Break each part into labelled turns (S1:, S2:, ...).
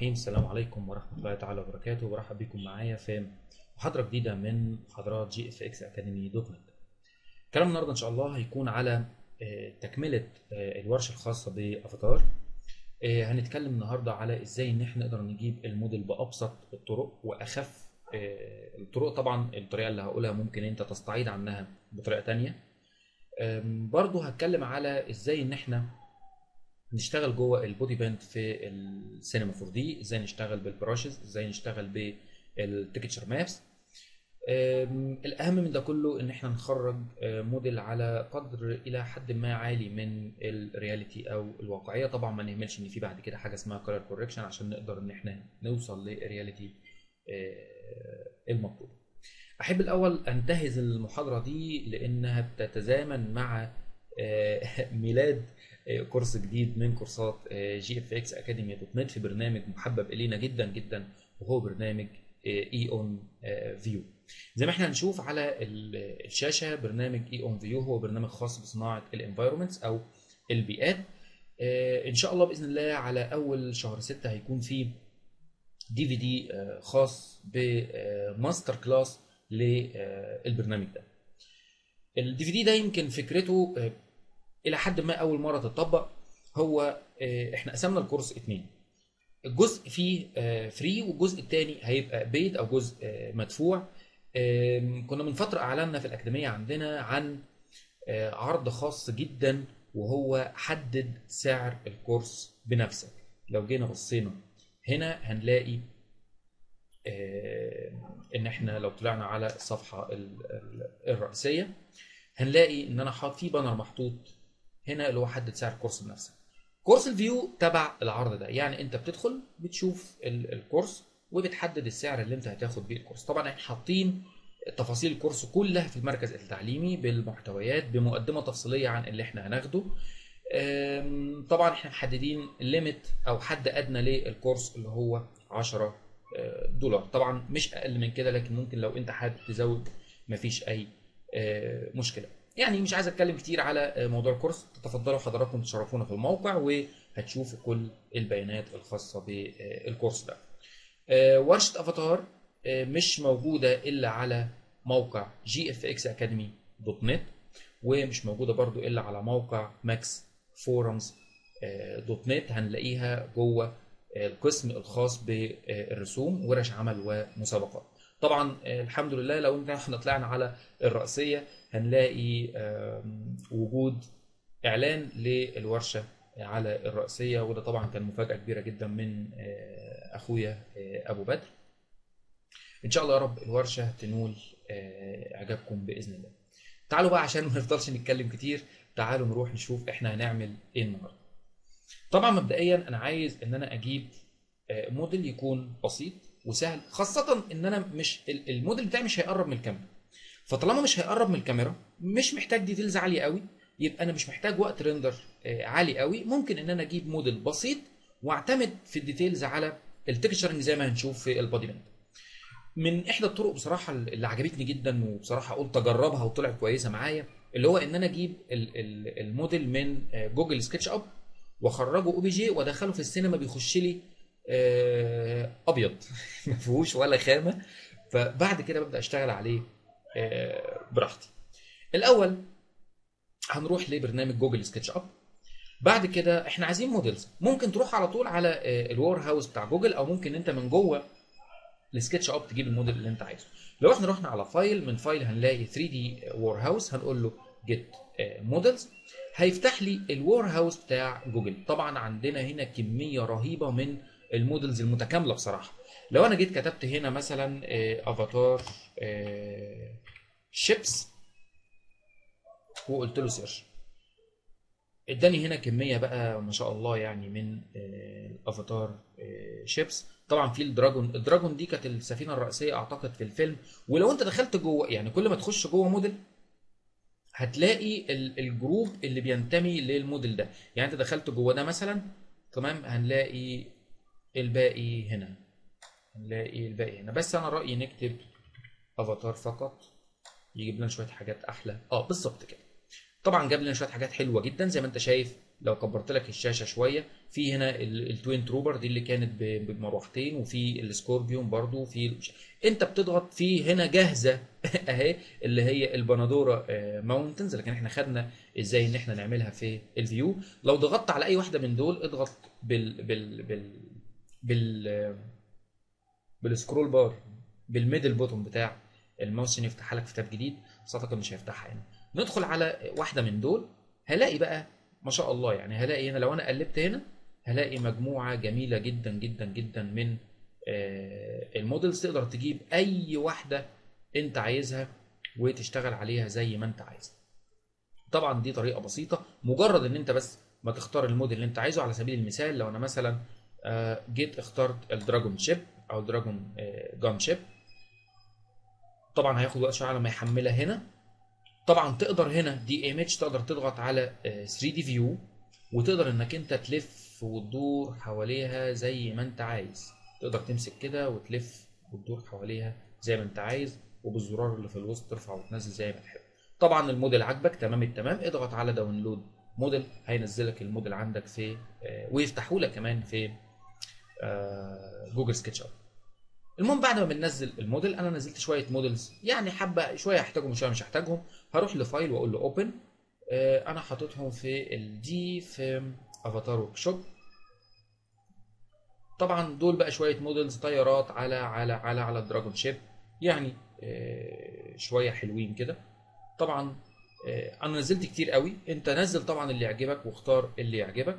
S1: الرحيم السلام عليكم ورحمة الله تعالى وبركاته برحب بكم معايا في محاضرة جديدة من محاضرات جي اف اكس اكاديمي دوت نت. كلام النهارده ان شاء الله هيكون على آه، تكملة آه، الورشة الخاصة بافاتار. آه، هنتكلم النهارده على ازاي ان احنا نقدر نجيب الموديل بابسط الطرق واخف آه، الطرق طبعا الطريقة اللي هقولها ممكن انت تستعيد عنها بطريقة تانية. آم، برضو هتكلم على ازاي ان احنا نشتغل جوه البودي باند في السينما 4 دي ازاي نشتغل بالبراشز ازاي نشتغل بالتكتشر مابس الاهم من ده كله ان احنا نخرج آه، موديل على قدر الى حد ما عالي من الرياليتي او الواقعيه طبعا ما نهملش ان في بعد كده حاجه اسمها كولر كوركشن عشان نقدر ان احنا نوصل للرياليتي آه، المطلوبه احب الاول انتهز المحاضره دي لانها بتتزامن مع آه، ميلاد آه، كورس جديد من كورسات جي اف اكس اكاديمي دوت نت في برنامج محبب الينا جدا جدا وهو برنامج اي اون فيو زي ما احنا هنشوف على ال- الشاشه برنامج اي اون فيو هو برنامج خاص بصناعه الانفايرمنتس او البيئات آه، ان شاء الله باذن الله على اول شهر 6 هيكون في دي في دي خاص بماستر كلاس للبرنامج ده الدي في دي ده يمكن فكرته آه، الى حد ما اول مره تطبق هو آه، احنا قسمنا الكورس اتنين الجزء فيه فري والجزء الثاني هيبقى بيد او جزء آه، مدفوع آم، كنا من فتره اعلنا في الاكاديميه عندنا عن آه، عرض خاص جدا وهو حدد سعر الكورس بنفسك لو جينا بصينا هنا هنلاقي آه، ان احنا لو طلعنا على الصفحه ال- ال- الرئيسيه هنلاقي ان انا حاطط في بانر محطوط هنا اللي هو حدد سعر الكورس بنفسك كورس الفيو تبع العرض ده يعني انت بتدخل بتشوف ال- الكورس وبتحدد السعر اللي انت هتاخد بيه الكورس طبعا احنا حاطين تفاصيل الكورس كلها في المركز التعليمي بالمحتويات بمقدمه تفصيليه عن اللي احنا هناخده أم، طبعا احنا محددين ليميت او حد ادنى للكورس اللي هو 10 آه، دولار طبعا مش اقل من كده لكن ممكن لو انت حابب تزود مفيش اي آه، مشكله يعني مش عايز اتكلم كتير على آه، موضوع الكورس تتفضلوا حضراتكم تشرفونا في الموقع وهتشوفوا كل البيانات الخاصه بالكورس ده آه، ورشه افاتار آه، مش موجوده الا على موقع جي اف اكس اكاديمي دوت نت ومش موجوده برضو الا على موقع ماكس فورمز دوت نت هنلاقيها جوه القسم الخاص بالرسوم ورش عمل ومسابقات طبعا آه، الحمد لله لو إن احنا طلعنا على الرئيسيه هنلاقي آم، وجود اعلان للورشه على الرئيسيه وده طبعا كان مفاجاه كبيره جدا من آه، اخويا آه، ابو بدر ان شاء الله يا رب الورشه تنول آه، اعجابكم باذن الله تعالوا بقى عشان ما نفضلش نتكلم كتير تعالوا نروح نشوف احنا هنعمل ايه النهارده طبعا مبدئيا انا عايز ان انا اجيب آه، موديل يكون بسيط وسهل خاصة ان انا مش ال- الموديل بتاعي مش هيقرب من الكاميرا فطالما مش هيقرب من الكاميرا مش محتاج ديتيلز عالية قوي يبقى انا مش محتاج وقت ريندر آه، عالي قوي ممكن ان انا اجيب موديل بسيط واعتمد في الديتيلز على التكتشرنج زي ما هنشوف في البادي باند من احدى الطرق بصراحه اللي عجبتني جدا وبصراحه قلت اجربها وطلعت كويسه معايا اللي هو ان انا اجيب ال- ال- الموديل من آه، جوجل سكتش اب واخرجه او بي جي وادخله في السينما بيخش لي آه، ابيض ما فيهوش ولا خامه فبعد كده ببدا اشتغل عليه آه، براحتي الاول هنروح لبرنامج جوجل سكتش اب بعد كده احنا عايزين موديلز ممكن تروح على طول على الور هاوس بتاع جوجل او ممكن انت من جوه السكتش اب تجيب الموديل اللي انت عايزه لو احنا رحنا على فايل من فايل هنلاقي 3 دي وور هاوس هنقول له جيت موديلز هيفتح لي الوور هاوس بتاع جوجل طبعا عندنا هنا كميه رهيبه من الموديلز المتكامله بصراحه لو انا جيت كتبت هنا مثلا افاتار شيبس وقلت له سيرش اداني هنا كميه بقى ما شاء الله يعني من آه، افاتار آه، شيبس طبعا في الدراجون الدراجون دي كانت السفينه الرئيسيه اعتقد في الفيلم ولو انت دخلت جوه يعني كل ما تخش جوه موديل هتلاقي ال- الجروب اللي بينتمي للموديل ده يعني انت دخلت جوه ده مثلا تمام هنلاقي الباقي هنا هنلاقي الباقي هنا بس انا رايي نكتب افاتار فقط يجيب لنا شويه حاجات احلى اه بالظبط كده طبعا جاب لنا شويه حاجات حلوه جدا زي ما انت شايف لو كبرت لك الشاشه شويه في هنا ال- التوين تروبر دي اللي كانت ب- بمروحتين وفي السكوربيون برضو في انت بتضغط في هنا جاهزه اهي اللي هي البندوره ماونتنز لكن احنا خدنا ازاي ان احنا نعملها في الفيو لو ضغطت على اي واحده من دول اضغط بال بال بال بال بالسكرول بار بالميدل بوتون بتاع الماوس عشان يفتح لك كتاب جديد بس اعتقد مش هيفتحها هنا ندخل على واحده من دول هلاقي بقى ما شاء الله يعني هلاقي هنا لو انا قلبت هنا هلاقي مجموعه جميله جدا جدا جدا من آه، المودلز تقدر تجيب اي واحده انت عايزها وتشتغل عليها زي ما انت عايز طبعا دي طريقه بسيطه مجرد ان انت بس ما تختار الموديل اللي انت عايزه على سبيل المثال لو انا مثلا آه، جيت اخترت الدراجون شيب او الدراجون جان شيب طبعا هياخد وقت شويه على ما يحملها هنا طبعا تقدر هنا دي ايمج تقدر تضغط على 3 دي فيو وتقدر انك انت تلف وتدور حواليها زي ما انت عايز تقدر تمسك كده وتلف وتدور حواليها زي ما انت عايز وبالزرار اللي في الوسط ترفع وتنزل زي ما تحب طبعا الموديل عاجبك تمام التمام اضغط على داونلود موديل هينزلك الموديل عندك في آه، ويفتحوا لك كمان في آه، جوجل سكتش اب المهم بعد ما بننزل الموديل انا نزلت شويه موديلز يعني حبه شويه هحتاجهم وشويه مش هحتاجهم هروح لفايل واقول له اوبن انا حاططهم في الدي في افاتار ورك شوب طبعا دول بقى شويه موديلز طيارات على على على على دراجون شيب يعني آه، شويه حلوين كده طبعا آه، انا نزلت كتير قوي انت نزل طبعا اللي يعجبك واختار اللي يعجبك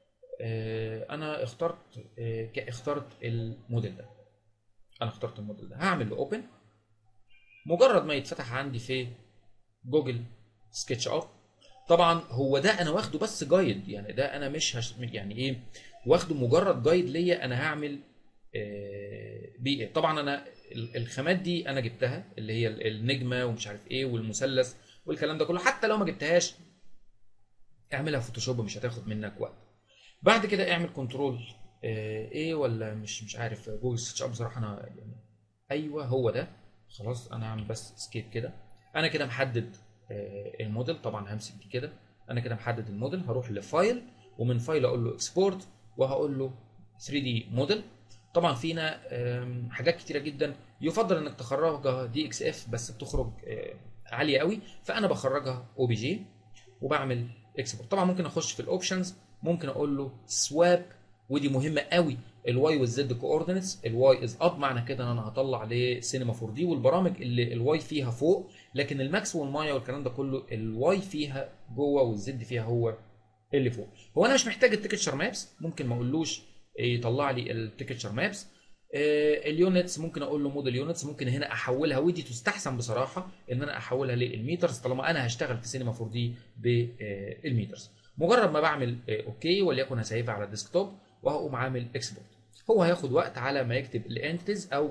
S1: آه، انا اخترت آه، ك- اخترت الموديل ده انا اخترت الموديل ده هعمل له اوبن مجرد ما يتفتح عندي في جوجل سكتش اب طبعا هو ده انا واخده بس جايد يعني ده انا مش هش يعني ايه واخده مجرد جايد ليا انا هعمل آه، بيه ايه طبعا انا ال- الخامات دي انا جبتها اللي هي ال- النجمه ومش عارف ايه والمثلث والكلام ده كله حتى لو ما جبتهاش اعملها فوتوشوب مش هتاخد منك وقت بعد كده اعمل كنترول ايه ولا مش مش عارف جوجل سكتش اب بصراحه انا يعني ايوه هو ده خلاص انا هعمل بس سكيب كده انا كده محدد آه، الموديل طبعا همسك دي كده انا كده محدد الموديل هروح لفايل ومن فايل اقول له اكسبورت وهقول له 3 دي موديل طبعا فينا آم، حاجات كتيره جدا يفضل انك تخرجها دي اكس اف بس بتخرج آه، عاليه قوي فانا بخرجها او بي جي وبعمل اكسبورت طبعا ممكن اخش في الاوبشنز ممكن اقول له سواب ودي مهمه قوي الواي والزد كوردينتس الواي از اب معنى كده ان انا هطلع لسينما 4 دي والبرامج اللي الواي فيها فوق لكن الماكس والمايا والكلام ده كله الواي فيها جوه والزد فيها هو اللي فوق هو انا مش محتاج التكتشر مابس ممكن ما اقولوش يطلع لي التكتشر مابس اليونتس ممكن اقول له موديل يونتس ممكن هنا احولها ودي تستحسن بصراحه ان انا احولها للميترز طالما انا هشتغل في سينما 4 دي بالميترز مجرد ما بعمل آه، اوكي وليكن هسيبها على الديسكتوب وهقوم عامل اكسبورت هو هياخد وقت على ما يكتب الانتيز او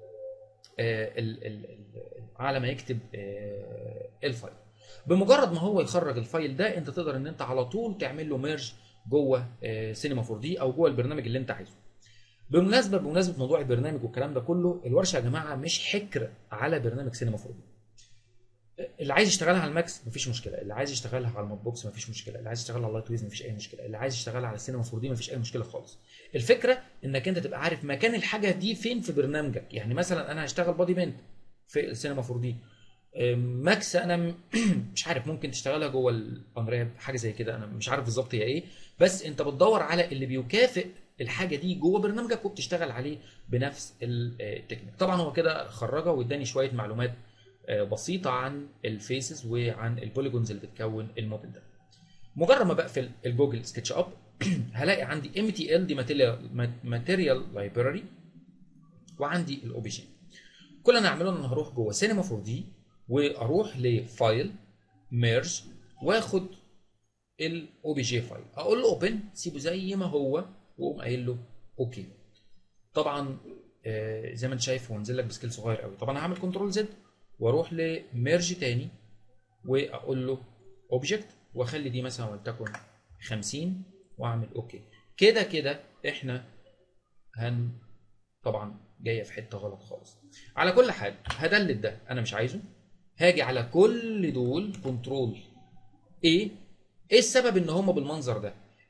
S1: آه، ال- ال- ال- على ما يكتب آه، الفايل بمجرد ما هو يخرج الفايل ده انت تقدر ان انت على طول تعمل له ميرج جوه آه، سينما 4 دي او جوه البرنامج اللي انت عايزه بالمناسبه بمناسبه موضوع البرنامج والكلام ده كله الورشه يا جماعه مش حكر على برنامج سينما 4 دي اللي عايز يشتغلها على الماكس مفيش مشكله اللي عايز يشتغلها على الموت بوكس مفيش مشكله اللي عايز يشتغلها على اللايت ويز مفيش اي مشكله اللي عايز يشتغلها على السينما 4 دي مفيش اي مشكله خالص الفكره انك انت تبقى عارف مكان الحاجه دي فين في برنامجك يعني مثلا انا هشتغل بادي بنت في السينما 4 دي ماكس انا م- مش عارف ممكن تشتغلها جوه الانراب حاجه زي كده انا مش عارف بالظبط هي ايه بس انت بتدور على اللي بيكافئ الحاجه دي جوه برنامجك وبتشتغل عليه بنفس ال- آه، التكنيك طبعا هو كده خرجها واداني شويه معلومات آه، بسيطه عن الفيسز وعن البوليجونز اللي بتكون الموديل ده مجرد ما بقفل الجوجل سكتش اب هلاقي عندي ام تي ال دي ماتيريال لايبراري وعندي الاو بي جي كل اللي انا هعمله ان انا هروح جوه سينما 4 دي واروح لفايل ميرج واخد الاو بي جي فايل اقول له اوبن سيبه زي ما هو واقوم قايل له اوكي طبعا آه، زي ما انت شايف هو نزل لك بسكيل صغير قوي طبعا هعمل كنترول زد واروح لميرج تاني واقول له اوبجكت واخلي دي مثلا ولتكن 50 واعمل اوكي كده كده احنا هن طبعا جايه في حته غلط خالص على كل حال هدلت ده انا مش عايزه هاجي على كل دول كنترول ايه ايه السبب ان هم بالمنظر ده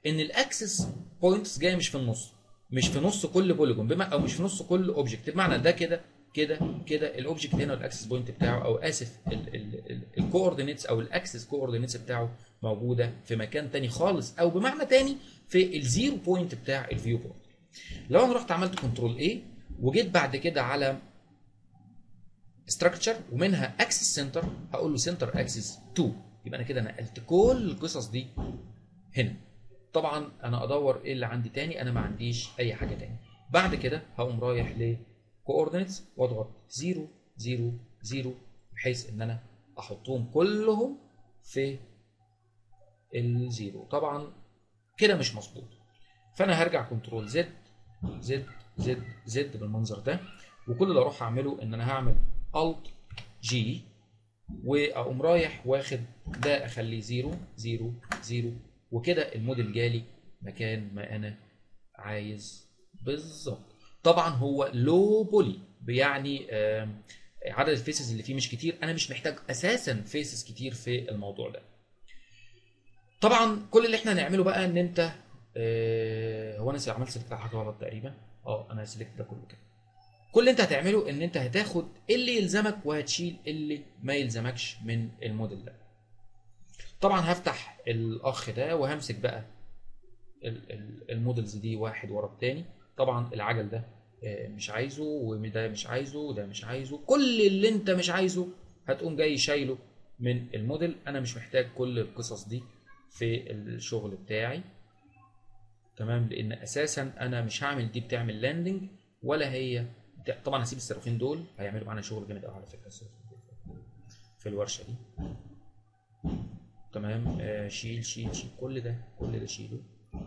S1: ان الاكسس بوينتس جايه مش في النص مش في نص كل بوليجون بما او مش في نص كل اوبجكت بمعنى ده كده كده كده الاوبجكت هنا والاكسس بوينت بتاعه او اسف الكوردينيتس او الاكسس كوردينيتس بتاعه موجوده في مكان تاني خالص او بمعنى تاني في الزيرو بوينت بتاع الفيو بوينت لو انا رحت عملت كنترول اي وجيت بعد كده على ستراكشر ومنها اكسس سنتر هقول له سنتر اكسس 2 يبقى انا كده نقلت كل القصص دي هنا طبعا انا ادور ايه اللي عندي تاني انا ما عنديش اي حاجه تاني بعد كده هقوم رايح ل coordinates واضغط 0 0 0 بحيث ان انا احطهم كلهم في الزيرو طبعا كده مش مظبوط فانا هرجع كنترول زد زد زد زد بالمنظر ده وكل اللي اروح اعمله ان انا هعمل الت جي واقوم رايح واخد ده اخليه 0 0 0 وكده الموديل جالي مكان ما انا عايز بالظبط طبعا هو لو بولي يعني آم، عدد الفيسز اللي فيه مش كتير انا مش محتاج اساسا فيسز كتير في الموضوع ده طبعا كل اللي احنا هنعمله بقى ان انت آه، هو انا عملت سيلكت على حاجه غلط تقريبا اه انا سيلكت ده كله كده كل اللي انت هتعمله ان انت هتاخد اللي يلزمك وهتشيل اللي ما يلزمكش من الموديل ده طبعا هفتح الاخ ده وهمسك بقى ال- ال- المودلز دي واحد ورا التاني طبعا العجل ده آه، مش عايزه وده مش عايزه وده مش عايزه كل اللي انت مش عايزه هتقوم جاي شايله من الموديل انا مش محتاج كل القصص دي في الشغل بتاعي تمام لان اساسا انا مش هعمل دي بتعمل لاندنج ولا هي بتاع- طبعا هسيب الصاروخين دول هيعملوا معانا شغل جامد قوي على فكره الصاروخين دول في الورشه دي تمام آه شيل شيل شيل كل ده كل ده شيله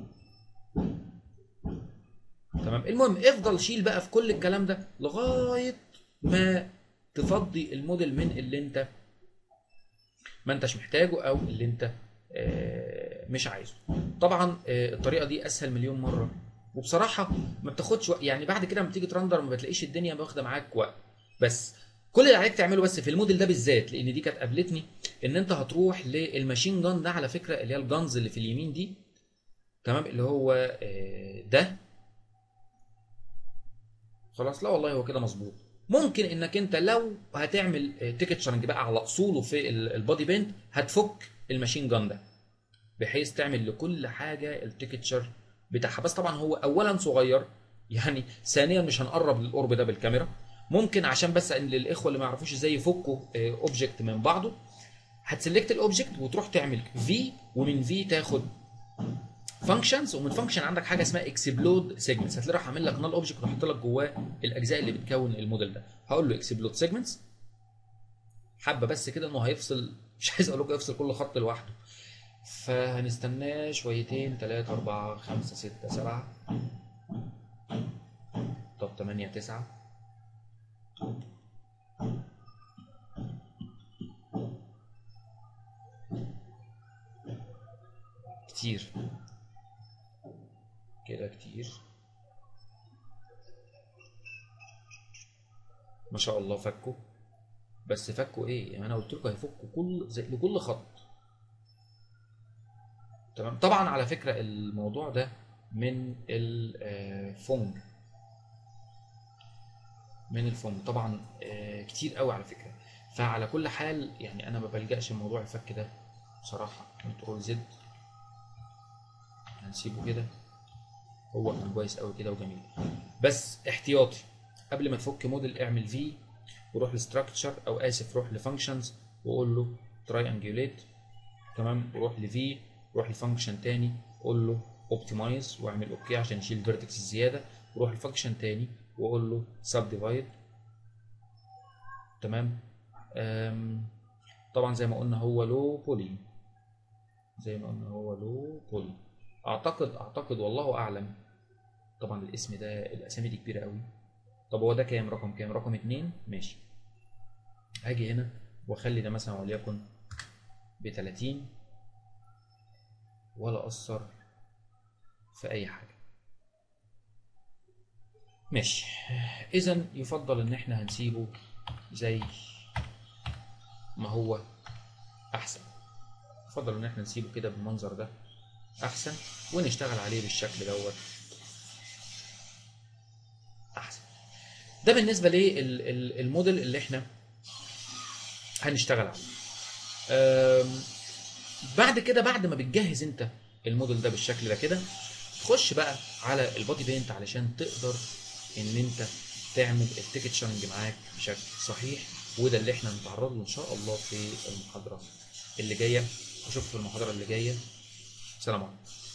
S1: تمام المهم افضل شيل بقى في كل الكلام ده لغايه ما تفضي الموديل من اللي انت ما انتش محتاجه او اللي انت آه، مش عايزه طبعا آه، الطريقه دي اسهل مليون مره وبصراحه ما بتاخدش وقت يعني بعد كده لما تيجي ترندر ما بتلاقيش الدنيا واخده معاك وقت بس كل اللي عليك تعمله بس في الموديل ده بالذات لان دي كانت قابلتني ان انت هتروح للماشين جان ده على فكره اللي هي الجانز اللي في اليمين دي تمام اللي هو آه، ده خلاص لا والله هو كده مظبوط ممكن انك انت لو هتعمل تيكتشرنج بقى على اصوله في ال- البادي بينت هتفك الماشين جان ده بحيث تعمل لكل حاجه التيكتشر بتاعها بس طبعا هو اولا صغير يعني ثانيا مش هنقرب للقرب ده بالكاميرا ممكن عشان بس ان للاخوه اللي ما يعرفوش ازاي يفكوا اوبجكت من بعضه هتسلكت الاوبجكت وتروح تعمل في ومن في تاخد فانكشنز ومن فانكشن عندك حاجه اسمها اكسبلود سيجمنتس هتلاقي راح عامل لك نال اوبجكت وحاط لك جواه الاجزاء اللي بتكون الموديل ده هقول له اكسبلود سيجمنتس حبه بس كده انه هيفصل مش عايز اقول لكم يفصل كل خط لوحده فهنستناه شويتين 3 4 5 6 7 طب 8 9 كتير كده كتير ما شاء الله فكوا بس فكوا ايه يعني انا قلت لكم هيفكوا كل زي لكل خط تمام طبعا على فكره الموضوع ده من الفونج من الفونج طبعا آه، كتير قوي على فكره فعلى كل حال يعني انا ما بلجاش لموضوع الفك ده بصراحه كنترول زد هنسيبه كده هو كان كويس قوي كده وجميل بس احتياطي قبل ما تفك موديل اعمل في وروح لستراكشر او اسف روح لفانكشنز وقول له تراي انجوليت تمام وروح لفي روح لفانكشن تاني قول له اوبتمايز واعمل اوكي عشان يشيل الفيرتكس الزياده وروح لفانكشن تاني وقول له سب ديفايد تمام أم، طبعا زي ما قلنا هو لو بولي زي ما قلنا هو لو بولي اعتقد اعتقد والله اعلم طبعا الاسم ده الاسامي دي كبيره قوي طب هو ده كام رقم كام رقم اتنين ماشي هاجي هنا واخلي ده مثلا وليكن ب 30 ولا اثر في اي حاجه ماشي اذا يفضل ان احنا هنسيبه زي ما هو احسن يفضل ان احنا نسيبه كده بالمنظر ده احسن ونشتغل عليه بالشكل دوت احسن ده بالنسبه للموديل اللي احنا هنشتغل عليه أم، بعد كده بعد ما بتجهز انت الموديل ده بالشكل ده كده تخش بقى على البودي بينت علشان تقدر ان انت تعمل التيكتشرنج معاك بشكل صحيح وده اللي احنا هنتعرض له ان شاء الله في المحاضره اللي جايه اشوفكم في المحاضره اللي جايه سلام عليكم